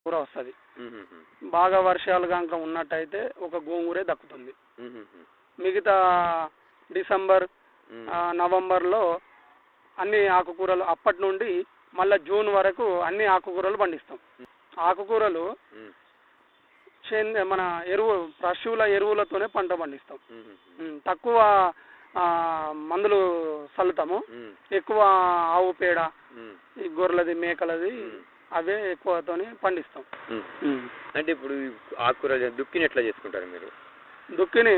కూర వస్తుంది మ్మ్. బాగా వర్షాలు కనుక ఉన్నట్టయితే ఒక గోంగూరే దక్కుతుంది మ్మ్. మిగతా డిసెంబర్ మ్మ్. ఆ, నవంబర్లో అన్ని ఆకుకూరలు అప్పటి నుండి మళ్ళీ జూన్ వరకు అన్ని ఆకుకూరలు పండిస్తాం ఆకుకూరలు మ్మ్. సేంద్రియ మన ఎరువు పశువుల ఎరువులతోనే పంట పండిస్తాం మ్మ్. ఉమ్, తక్కువ ఆ, మందులు చల్లుతాము మ్మ్. ఎక్కువ ఆవు పేడ మ్మ్. ఈ గొర్రెలది మేకలది మ్మ్. అవే ఎక్కువతోని పండిస్తాం మ్మ్. ఉమ్. అంటే ఇప్పుడు ఈ ఆకుకూర దుక్కిని ఎట్లా చేసుకుంటారు మీరు దుక్కిని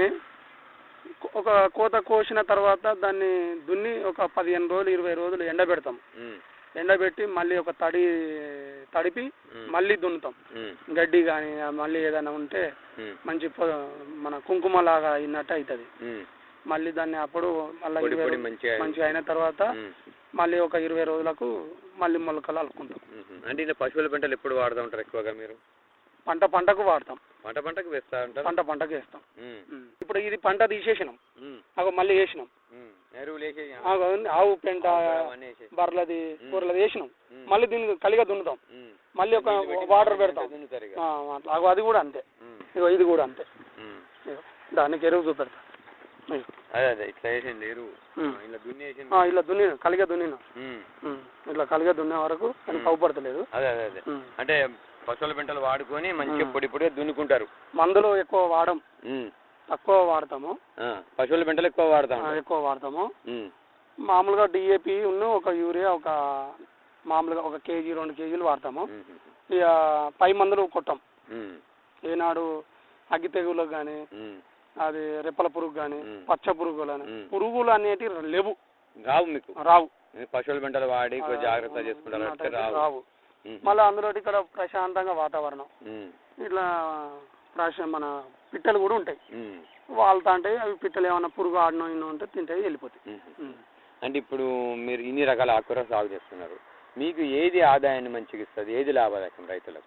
ఒక కోత కోసిన తర్వాత దాన్ని దున్ని ఒక పదిహేను రోజులు ఇరవై రోజులు ఎండబెడతాం మ్మ్. ఎండబెట్టి మళ్ళీ ఒక తడి తడిపి మ్మ్. మళ్ళీ దున్నుతాం మ్మ్. గడ్డి కానీ మళ్ళీ ఏదైనా ఉంటే మ్మ్. మంచి పొ- మన కుంకుమలాగా అయినట్టు అవుతుంది మ్మ్. మళ్ళీ దాన్ని అప్పుడు మళ్ళీ పొడి ఇరవై పొడి రో- మంచిగా మంచిగా అయిన తర్వాత మ్మ్. మళ్ళీ ఒక ఇరవై రోజులకు మళ్ళీ మొలకలు అల్లుకుంటాం మ్మ్. అంటే ఇలా పశువుల పంటలు ఎప్పుడు వాడుతూ ఉంటారు ఎక్కువగా మీరు పంట పంటకు వాడతాం పంట పంటకు వేస్తా ఉంటారు పంట పంటకు వేస్తాం మ్మ్. ఉమ్. ఇప్పుడు ఇది పంట తీసేసినాం మ్మ్. అగో మళ్ళీ వేసినాం మ్మ్. ఎరువులు వేసేసి ఆగో ఉంది, ఆవు పెంట అవన్నీ వేసేసి బర్రెలది కూరలది వేసినాం మ్మ్. మళ్ళీ దీన్ని కలిగా దున్నుతాం మ్మ్. మళ్ళీ ఒక నీళ్ళు పెట్టి వాటర్ మళ్ళీ పెడతాం దున్నుతారు ఇక. ఆ, అట్లా. అగో అది కూడా అంతే మ్మ్. ఇగో ఇది కూడా అంతే మ్మ్. ఇగో దానికి ఎరువు చూపెడతా ఇగో. అదే అదే ఇట్లా వేసింది ఎరువు మ్మ్. ఇలా దున్ని వేసింది ఆ, ఇలా దున్నిన కలిగా దున్నిన మ్మ్. ఉమ్. ఇట్లా కలిగా దున్నే వరకు అది కవపడతలేదు అదే అదే అదే ఉమ్. అంటే పశువుల పెంటలు వాడుకొని మంచిగా మ్మ్. పొడి పొడిగా దున్నుకుంటారు మందులు ఎక్కువ వాడం మ్మ్. తక్కువ వాడతాము ఆ, పశువుల పెంటలు ఎక్కువ వాడతాం ఆ, ఎక్కువ వాడతాము మ్మ్. మామూలుగా డిఏపి ఉన్న ఒక యూరియా ఒక మామూలుగా ఒక కేజీ రెండు కేజీలు వాడతాము మ్మ్. ఇక పై మందులు కొట్టాం మ్మ్. ఏనాడు అగ్గి తెగులకు కానీ మ్మ్. అది రెప్పల పురుగు కానీ మ్మ్. పచ్చ పురుగులు కానీ మ్మ్. పురుగులు అనేటివి లేవు రావు మీకు రావు మీరు పశువుల పెంటలు వాడి కొంచెం జాగ్రత్త చేసుకుంటారు అంటే రావు రావు మ్మ్. మళ్ళీ అందులో ఇక్కడ ప్రశాంతంగా వాతావరణం మ్మ్. ఇట్లా ప్రశ మన పిట్టలు కూడా ఉంటాయి మ్మ్. వాళ్తా అంటే అవి పిట్టలు ఏమన్నా పురుగు ఆడనో ఇన్నో ఉంటే తింటాయి వెళ్ళిపోతాయి మ్మ్. ఉమ్. అంటే ఇప్పుడు మీరు ఇన్ని రకాల ఆకుకూర సాగు చేస్తున్నారు మీకు ఏది ఆదాయాన్ని మంచిగా ఇస్తుంది ఏది లాభదాయకం రైతులకు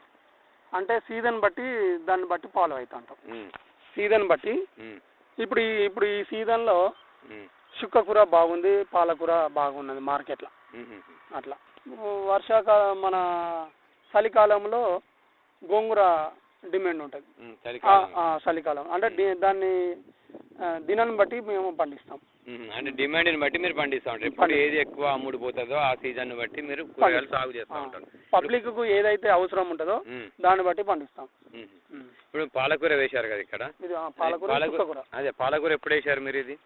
అంటే సీజన్ బట్టి దాన్ని బట్టి ఫాలో అవుతా ఉంటాం మ్మ్. సీజన్ బట్టి మ్మ్. ఇప్పుడు ఈ ఇప్పుడు ఈ సీజన్లో మ్మ్. చుక్కకూర బాగుంది పాలకూర బాగున్నది మార్కెట్లో మ్మ్. అట్లా వర్షాకాలం మన చలికాలంలో గోంగూర డిమాండ్ ఉంటుంది మ్మ్. ఆ, చలికాలం ఆ, చలికాలం అంటే ది- దాన్ని ఆ, దినాన్ని బట్టి మేము పండిస్తాం మ్మ్. అంటే డిమాండ్ని బట్టి మీరు పండిస్తూ ఉంటారు ఇప్పుడు పండి- ఏది ఎక్కువ అమ్ముడు పోతుందో ఆ సీజన్ బట్టి మీరు కూరగాయలు సాగు చేస్తూ ఉంటారు పబ్లిక్కు ఏదైతే అవసరం ఉంటుందో మ్మ్. దాన్ని బట్టి పండిస్తాం మ్మ్. ఉమ్. ఇప్పుడు పాలకూర వేశారు కదా ఇక్కడ ఇది ఆ, పాలకూర చుక్కకూర అదే పాలకూర ఎప్పుడు వేశారు మీరు ఇది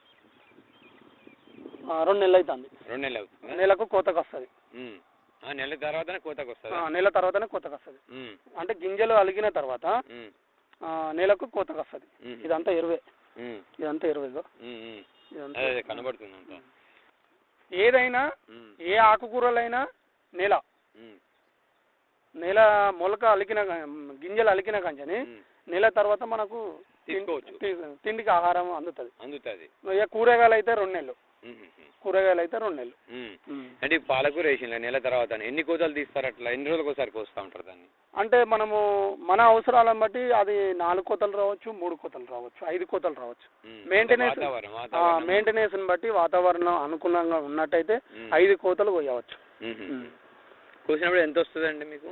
ఆ, రెండు నెలలు అవుతుంది రెండు నెలలు అవుతుంది నెలకు కోతకు వస్తుంది మ్మ్. ఆ నెల తర్వాతనే కోతకు వస్తుందా నెల తర్వాతనే కోతకు వస్తుంది మ్మ్. అంటే గింజలు అలిగిన తర్వాత మ్మ్. ఆ, నెలకు కోతకు వస్తుంది మ్మ్. ఇదంతా ఇరవై మ్మ్. ఇదంతా ఇరవై ఇగో. మ్మ్. మ్మ్. ఇదంతా అదే అదే కనబడుతుంది అంతా ఏదైనా మ్మ్. ఏ ఆకుకూరలైనా నెల మ్మ్. నెల మొలక అలికిన గా- గింజలు అలికిన కంచని మ్మ్. నెల తర్వాత మనకు తిం- తీసుకోవచ్చు. తి- తిండికి ఆహారం అందుతుంది అందుతుంది ఇక కూరగాయలు అయితే రెండు నెలలు మ్మ్. కూరగాయలు అయితే రెండు నెలలు మ్మ్. ఉమ్. అంటే ఈ పాలకూర వేసిండ్రు నెల తర్వాత ఎన్ని కోతలు తీస్తారు అట్లా ఎన్ని రోజులకు ఒకసారి కోస్తూ ఉంటారు దాన్ని అంటే మనము మన అవసరాలను బట్టి అది నాలుగు కోతలు రావచ్చు మూడు కోతలు రావచ్చు ఐదు కోతలు రావచ్చు మ్మ్. మెయింటెనెన్స్ వాతావరణం వాతావరణం మెయింటెనెన్స్ బట్టి వాతావరణం అనుకూలంగా ఉన్నట్టయితే మ్మ్. ఐదు కోతలు కొయ్యవచ్చు మ్మ్. ఉమ్. కోసినప్పుడు ఎంత వస్తుందండి మీకు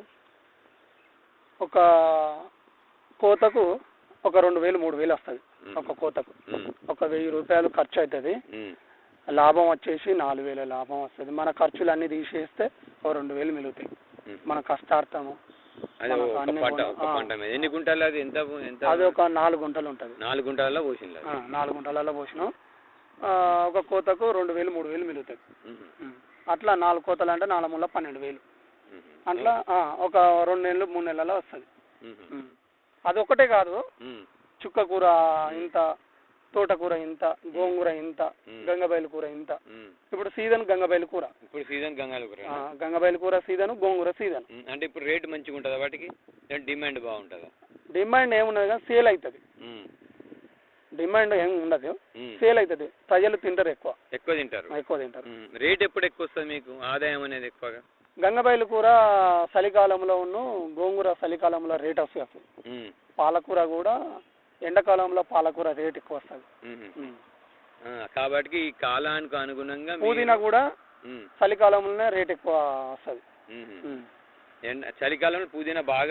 ఒక కోతకు ఒక రెండు వేలు మూడు వేలు వస్తుంది మ్మ్. ఒక కోతకు మ్మ్. ఒక వెయ్యి రూపాయలు ఖర్చు అవుతుంది మ్మ్. లాభం వచ్చేసి నాలుగు వేల లాభం వస్తుంది మన ఖర్చులు అన్ని తీసేస్తే ఒక రెండు వేలు మిగులుతాయి మ్మ్. మన కష్టార్థము అదే మనకు ఒక అన్ని పంట కూడా- ఒక ఆ. పంట మీద ఎన్ని గుంటలు అది ఎంత ఎంత అది ఒక నాలుగు గుంటలు ఉంటుంది నాలుగు గుంటలలో పోసింది ఆ, నాలుగు గుంటలలో పోసినాం ఆ, ఒక కోతకు రెండు వేలు మూడు వేలు మిగులుతుంది ఉమ్. అట్లా నాలుగు కోతలు అంటే నాలుగు మూల పన్నెండు వేలు అట్లా ఆ, ఒక రెండు నెలలు మూడు నెలల్లో వస్తుంది ఉమ్. అదొక్కటే కాదు చుక్క కూర ఇంత తోటకూర ఇంత గోంగూర ఇంత మ్మ్. గంగబయలు కూర ఇంత ఇప్పుడు సీజన్ గంగబయలు కూర ఇప్పుడు సీజన్ గంగాల కూర ఆ, గంగబయలు కూర సీజన్ గోంగూర సీజన్ ఉమ్, అంటే ఇప్పుడు రేటు మంచిగా ఉంటుందా వాటికి లేదంటే డిమాండ్ బాగుంటుందా డిమాండ్ ఏమున్నది కానీ సేల్ అవుతుంది ఉమ్, డిమాండ్ ఏం ఉండదు ఉమ్. సేల్ అవుతుంది ప్రజలు తింటారు ఎక్కువ ఎక్కువ తింటారు ఎక్కువ తింటారు ఉమ్, రేట్ ఎప్పుడు ఎక్కువ వస్తుంది మీకు ఆదాయం అనేది ఎక్కువగా గంగబయలు కూర చలికాలంలో ఉన్న గోంగూర చలికాలంలో రేట్ వస్తుంది ఉమ్, పాలకూర కూడా ఎండాకాలంలో పాలకూర రేట్ ఎక్కువ వస్తుంది ఉమ్. ఆ, కాబట్టి ఈ కాలానికి అనుగుణంగా మీరు- పుదీనా కూడా ఉమ్, చలికాలంలోనే రేట్ ఎక్కువ వస్తుంది ఉమ్. ఎండ చలికాలంలో పుదీనా బాగా